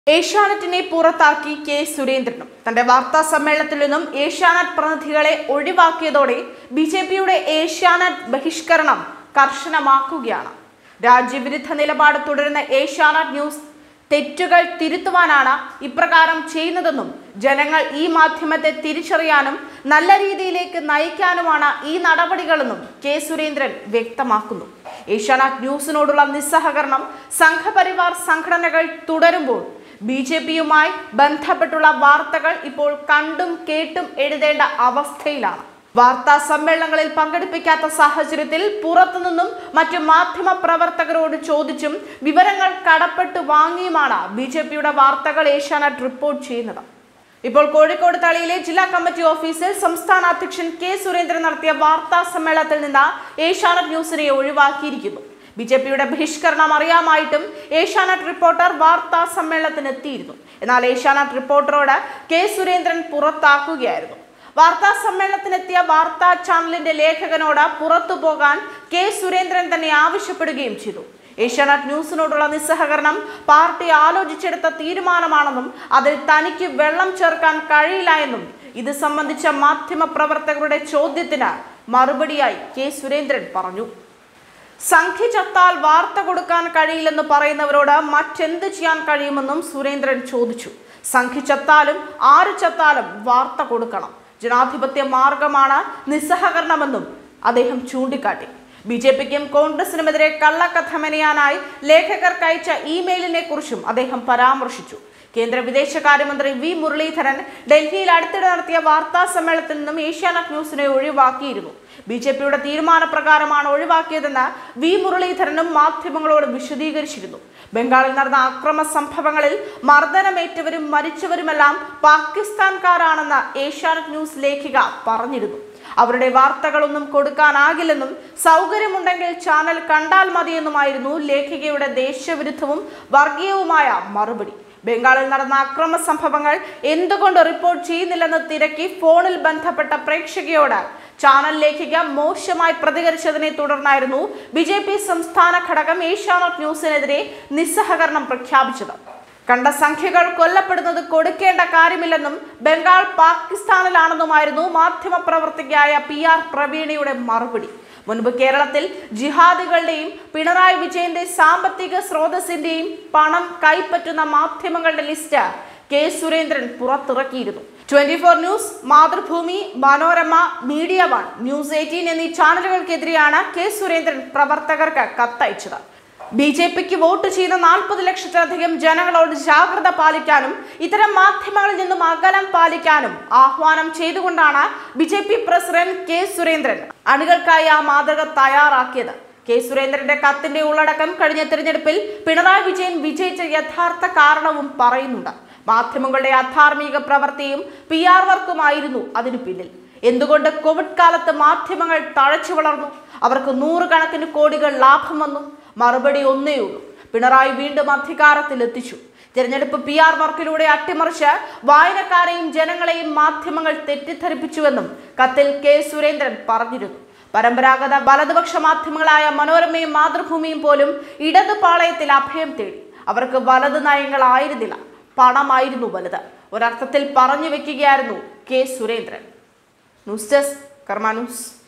ഏഷ്യാനെറ്റിനെ പുറത്താക്കി കെ സുരേന്ദ്രനും തന്റെ വാർത്താ സമ്മേളനത്തിൽ നിന്നും ഏഷ്യാനെറ്റ് പ്രതിനിധികളെ ഒഴിവാക്കിയതോടെ ബി ജെ പിയുടെ ഏഷ്യാനെറ്റ് ബഹിഷ്കരണം കർശനമാക്കുകയാണ് രാജ്യവിരുദ്ധ നിലപാട് തുടരുന്ന ഏഷ്യാനെറ്റ് ന്യൂസ് തെറ്റുകൾ തിരുത്തുവാനാണ് ഇപ്രകാരം ചെയ്യുന്നതെന്നും ജനങ്ങൾ ഈ മാധ്യമത്തെ തിരിച്ചറിയാനും നല്ല രീതിയിലേക്ക് നയിക്കാനുമാണ് ഈ നടപടികളെന്നും കെ സുരേന്ദ്രൻ വ്യക്തമാക്കുന്നു ഏഷ്യാനെറ്റ് ന്യൂസിനോടുള്ള നിസ്സഹകരണം സംഘപരിവാർ സംഘടനകൾ തുടരുമ്പോൾ ബി ജെ പിയുമായി ബന്ധപ്പെട്ടുള്ള വാർത്തകൾ ഇപ്പോൾ കണ്ടും കേട്ടും എഴുതേണ്ട അവസ്ഥയിലാണ് വാർത്താ സമ്മേളനങ്ങളിൽ പങ്കെടുപ്പിക്കാത്ത സാഹചര്യത്തിൽ പുറത്തുനിന്നും മറ്റ് മാധ്യമ പ്രവർത്തകരോട് ചോദിച്ചും വിവരങ്ങൾ കടപ്പെട്ട് വാങ്ങിയുമാണ് ബി ജെ പിയുടെ വാർത്തകൾ ഏഷ്യാനെറ്റ് റിപ്പോർട്ട് ചെയ്യുന്നത് ഇപ്പോൾ കോഴിക്കോട് തളിയിലെ ജില്ലാ കമ്മിറ്റി ഓഫീസിൽ സംസ്ഥാന അധ്യക്ഷൻ കെ സുരേന്ദ്രൻ നടത്തിയ വാർത്താ സമ്മേളനത്തിൽ നിന്ന് ഏഷ്യാനെറ്റ് ന്യൂസിനെ ഒഴിവാക്കിയിരിക്കുന്നു ബി ജെ പിയുടെ ബഹിഷ്കരണം അറിയാമായിട്ടും ഏഷ്യാനെറ്റ് റിപ്പോർട്ടർ വാർത്താ സമ്മേളനത്തിന് എത്തിയിരുന്നു എന്നാൽ ഏഷ്യാനെറ്റ് റിപ്പോർട്ടറോട് കെ സുരേന്ദ്രൻ പുറത്താക്കുകയായിരുന്നു വാർത്താ സമ്മേളനത്തിനെത്തിയ വാർത്താ ചാനലിന്റെ ലേഖകനോട് പുറത്തു പോകാൻ കെ സുരേന്ദ്രൻ തന്നെ ആവശ്യപ്പെടുകയും ചെയ്തു ഏഷ്യാനെറ്റ് ന്യൂസിനോടുള്ള നിസ്സഹകരണം പാർട്ടി ആലോചിച്ചെടുത്ത തീരുമാനമാണെന്നും അതിൽ തനിക്ക് വെള്ളം ചേർക്കാൻ കഴിയില്ല എന്നും ഇത് സംബന്ധിച്ച മാധ്യമ പ്രവർത്തകരുടെ ചോദ്യത്തിന് മറുപടിയായി കെ സുരേന്ദ്രൻ പറഞ്ഞു സംഖ്യ ചത്താൽ വാർത്ത കൊടുക്കാൻ കഴിയില്ലെന്ന് പറയുന്നവരോട് മറ്റെന്ത് ചെയ്യാൻ കഴിയുമെന്നും സുരേന്ദ്രൻ ചോദിച്ചു സംഖ്യ ചത്താലും ആര് ചത്താലും വാർത്ത കൊടുക്കണം ജനാധിപത്യ മാർഗമാണ് നിസ്സഹകരണമെന്നും അദ്ദേഹം ചൂണ്ടിക്കാട്ടി ബി ജെ പിക്കും കോൺഗ്രസിനുമെതിരെ കള്ളക്കഥ മെനയാനായി ലേഖകർക്ക് അയച്ച ഇമെയിലിനെ കുറിച്ചും അദ്ദേഹം പരാമർശിച്ചു കേന്ദ്ര വിദേശകാര്യമന്ത്രി വി മുരളീധരൻ ഡൽഹിയിൽ അടുത്തിടെ നടത്തിയ വാർത്താ സമ്മേളനത്തിൽ നിന്നും ഏഷ്യാനെറ്റ് ന്യൂസിനെ ഒഴിവാക്കിയിരുന്നു ബി ജെ പിയുടെ തീരുമാനപ്രകാരമാണ് ഒഴിവാക്കിയതെന്ന് വി മുരളീധരനും മാധ്യമങ്ങളോട് വിശദീകരിച്ചിരുന്നു ബംഗാളിൽ നടന്ന അക്രമ സംഭവങ്ങളിൽ മർദ്ദനമേറ്റവരും മരിച്ചവരുമെല്ലാം പാകിസ്ഥാൻകാരാണെന്ന് ഏഷ്യാനെറ്റ് ന്യൂസ് ലേഖിക പറഞ്ഞിരുന്നു അവരുടെ വാർത്തകളൊന്നും കൊടുക്കാനാകില്ലെന്നും സൗകര്യമുണ്ടെങ്കിൽ ചാനൽ കണ്ടാൽ മതിയെന്നുമായിരുന്നു ലേഖികയുടെ ദേശവിരുദ്ധവും വർഗീയവുമായ മറുപടി ബംഗാളിൽ നടന്ന അക്രമ സംഭവങ്ങൾ എന്തുകൊണ്ട് റിപ്പോർട്ട് ചെയ്യുന്നില്ലെന്ന് തിരക്കി ഫോണിൽ ബന്ധപ്പെട്ട പ്രേക്ഷകയോട് ചാനൽ ലേഖിക മോശമായി പ്രതികരിച്ചതിനെ തുടർന്നായിരുന്നു ബി ജെ പി സംസ്ഥാന ഘടകം ഏഷ്യാനെറ്റ് ന്യൂസിനെതിരെ നിസ്സഹകരണം പ്രഖ്യാപിച്ചത് കണ്ട സംഖ്യകൾ കൊല്ലപ്പെടുന്നത് കൊടുക്കേണ്ട കാര്യമില്ലെന്നും ബംഗാൾ പാകിസ്ഥാനിലാണെന്നുമായിരുന്നു മാധ്യമപ്രവർത്തകയായ പി ആർ പ്രവീണയുടെ മറുപടി മുൻപ് കേരളത്തിൽ ജിഹാദികളുടെയും പിണറായി വിജയന്റെ സാമ്പത്തിക സ്രോതസ്സിന്റെയും പണം കൈപ്പറ്റുന്ന മാധ്യമങ്ങളുടെ ലിസ്റ്റ് കെ സുരേന്ദ്രൻ പുറത്തിറക്കിയിരുന്നു twenty four news Mathrubhumi Manorama media one news eighteen എന്നീ ചാനലുകൾക്കെതിരെയാണ് കെ സുരേന്ദ്രൻ പ്രവർത്തകർക്ക് കത്തയച്ചത് ബി ജെ പിക്ക് വോട്ട് ചെയ്ത നാൽപ്പത് ലക്ഷത്തിലധികം ജനങ്ങളോട് ജാഗ്രത പാലിക്കാനും ഇത്തരം മാധ്യമങ്ങളിൽ നിന്നും അകലം പാലിക്കാനും ആഹ്വാനം ചെയ്തുകൊണ്ടാണ് B J P president K Surendran അണികൾക്കായി ആ മാതൃക തയ്യാറാക്കിയത് കെ സുരേന്ദ്രന്റെ കത്തിന്റെ ഉള്ളടക്കം കഴിഞ്ഞ തിരഞ്ഞെടുപ്പിൽ പിണറായി വിജയൻ വിജയിച്ച യഥാർത്ഥ കാരണവും പറയുന്നുണ്ട് മാധ്യമങ്ങളുടെ അധാർമിക പ്രവൃത്തിയും പി ആർ വർക്കുമായിരുന്നു അതിനു പിന്നിൽ എന്തുകൊണ്ട് കോവിഡ് കാലത്ത് മാധ്യമങ്ങൾ തഴച്ചു വളർന്നു അവർക്ക് നൂറുകണക്കിന് കോടികൾ ലാഭം വന്നു മറുപടി ഒന്നേ ഉള്ളൂ പിണറായി വീണ്ടും അധികാരത്തിൽ എത്തിച്ചു തിരഞ്ഞെടുപ്പ് പി ആർ വർക്കിലൂടെ അട്ടിമറിച്ച് വായനക്കാരെയും ജനങ്ങളെയും മാധ്യമങ്ങൾ തെറ്റിദ്ധരിപ്പിച്ചുവെന്നും കത്തിൽ കെ സുരേന്ദ്രൻ പറഞ്ഞിരുന്നു പരമ്പരാഗത വലതുപക്ഷ മാധ്യമങ്ങളായ മനോരമയും മാതൃഭൂമിയും പോലും ഇടതു പാളയത്തിൽ അഭയം തേടി അവർക്ക് വലത് നയങ്ങളായിരുന്നില്ല പണമായിരുന്നു വലുത് ഒരർത്ഥത്തിൽ പറഞ്ഞു വെക്കുകയായിരുന്നു K Surendran news desk Karma news